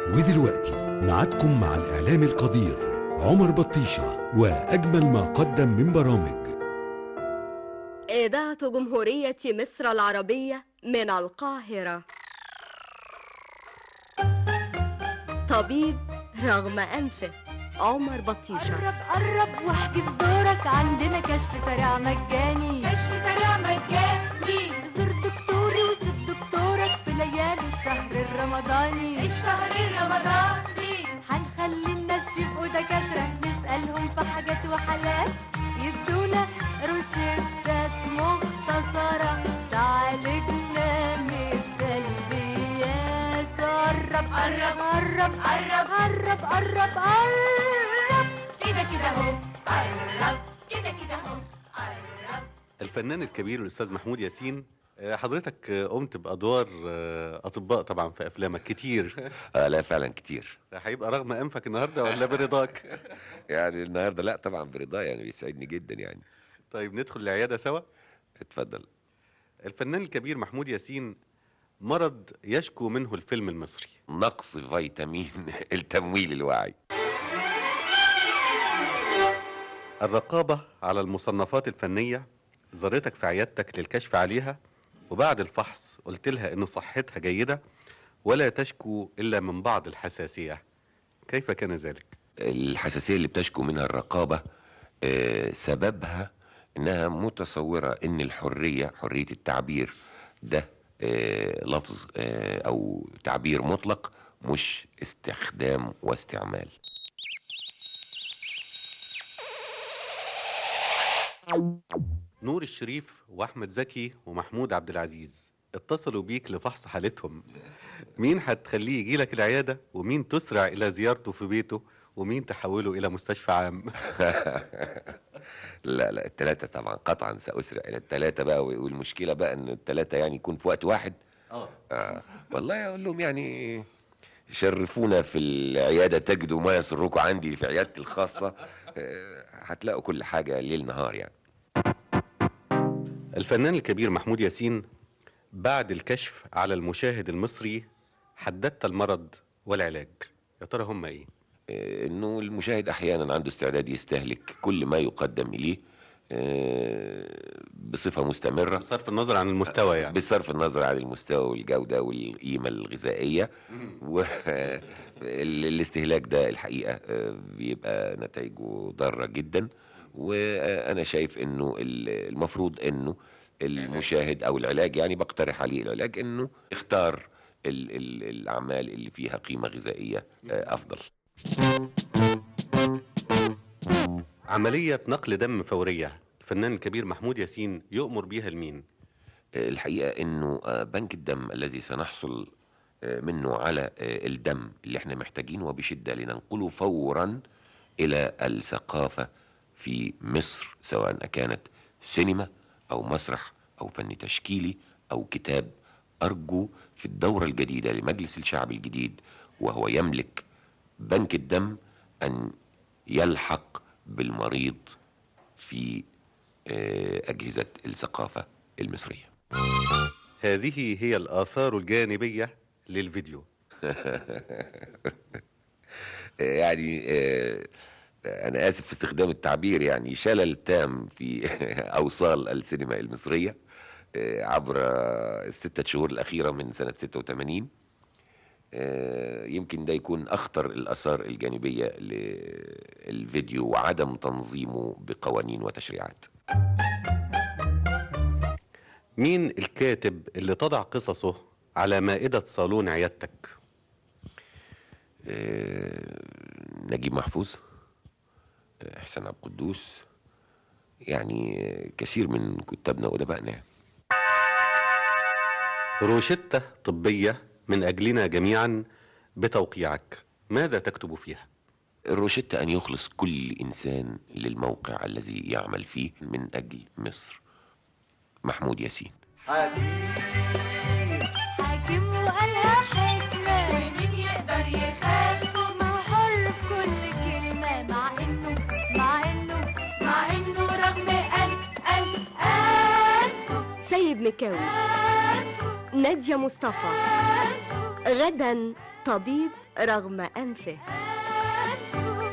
ودلوقتي معادكم مع الإعلام القدير عمر بطيشة وأجمل ما قدم من برامج إذاعة جمهورية مصر العربية من القاهرة طبيب رغم أنفه عمر بطيشة قرب قرب واحجز دورك عندنا كشف سريع مجاني كشف سريع مجاني زور دكتوري وسيب دكتورك في ليالي الشهر الرمضاني الشهر الرمضاني هنخلي الناس يبقوا دكاترة نسألهم في حاجات وحالات يدونا روشتات مختصرة تعالجنا من السلبيات قرب قرب قرب قرب قرب قرب قرب كده كده اهو قرب كده كده اهو قرب الفنان الكبير الاستاذ محمود ياسين آه، حضرتك آه، قمت بادوار آه، اطباء طبعا في افلامك كتير آه لا فعلا كتير هيبقى رغم انفك النهارده ولا برضاك يعني النهارده لا طبعا برضا يعني بيسعدني جدا يعني طيب ندخل العياده سوا اتفضل الفنان الكبير محمود ياسين مرض يشكو منه الفيلم المصري نقص فيتامين التمويل الواعي الرقابه على المصنفات الفنيه زارتك في عيادتك للكشف عليها وبعد الفحص قلت لها ان صحتها جيده ولا تشكو الا من بعض الحساسيه كيف كان ذلك الحساسيه اللي بتشكو منها الرقابه آه سببها انها متصوره ان الحريه حريه التعبير ده آه لفظ آه او تعبير مطلق مش استخدام واستعمال نور الشريف واحمد زكي ومحمود عبد العزيز اتصلوا بيك لفحص حالتهم مين هتخليه يجي لك العياده ومين تسرع الى زيارته في بيته ومين تحوله الى مستشفى عام لا لا التلاتة طبعا قطعا سأسرع إلى التلاتة بقى والمشكلة بقى إن التلاتة يعني يكون في وقت واحد اه آه. والله أقول لهم يعني شرفونا في العيادة تجدوا ما يسركم عندي في عيادتي الخاصة آه، هتلاقوا كل حاجة ليل نهار يعني الفنان الكبير محمود ياسين بعد الكشف على المشاهد المصري حددت المرض والعلاج يا ترى هم ايه آه، انه المشاهد احيانا عنده استعداد يستهلك كل ما يقدم اليه آه، بصفه مستمره بصرف النظر عن المستوى يعني بصرف النظر عن المستوى والجوده والقيمه الغذائيه والاستهلاك ده الحقيقه آه، بيبقى نتائجه ضاره جدا وانا شايف انه ال- المفروض انه المشاهد او العلاج يعني بقترح عليه العلاج انه يختار ال- ال- الاعمال اللي فيها قيمه غذائيه آه، افضل عملية نقل دم فورية الفنان الكبير محمود ياسين يؤمر بيها لمين الحقيقه انه آه، بنك الدم الذي سنحصل آه، منه على آه، الدم اللي احنا محتاجينه وبشده لننقله فورا الى الثقافه في مصر سواء كانت سينما او مسرح او فن تشكيلي او كتاب ارجو في الدوره الجديده لمجلس الشعب الجديد وهو يملك بنك الدم ان يلحق بالمريض في آه، اجهزه الثقافه المصريه هذه هي الآثار الجانبية للفيديو يعني آه، انا اسف في استخدام التعبير يعني شلل تام في اوصال السينما المصريه آه، عبر الستة شهور الاخيره من سنه 86 آه، يمكن ده يكون اخطر الاثار الجانبيه للفيديو وعدم تنظيمه بقوانين وتشريعات مين الكاتب اللي تضع قصصه على مائدة صالون عيادتك آه، نجيب محفوظ آه، احسان عبد القدوس يعني آه، كثير من كتابنا وادبائنا يعني. روشتة طبية من أجلنا جميعا بتوقيعك ماذا تكتب فيها الروشتة أن يخلص كل إنسان للموقع الذي يعمل فيه من أجل مصر محمود ياسين حاكم وقالها حكمة ومين يقدر يخالفه ما هو حر في كل كلمة مع إنه مع إنه مع إنه رغم أن أن أنفه سيد مكاوي أنفه نادية مصطفى غدا طبيب رغم أنفه أنفه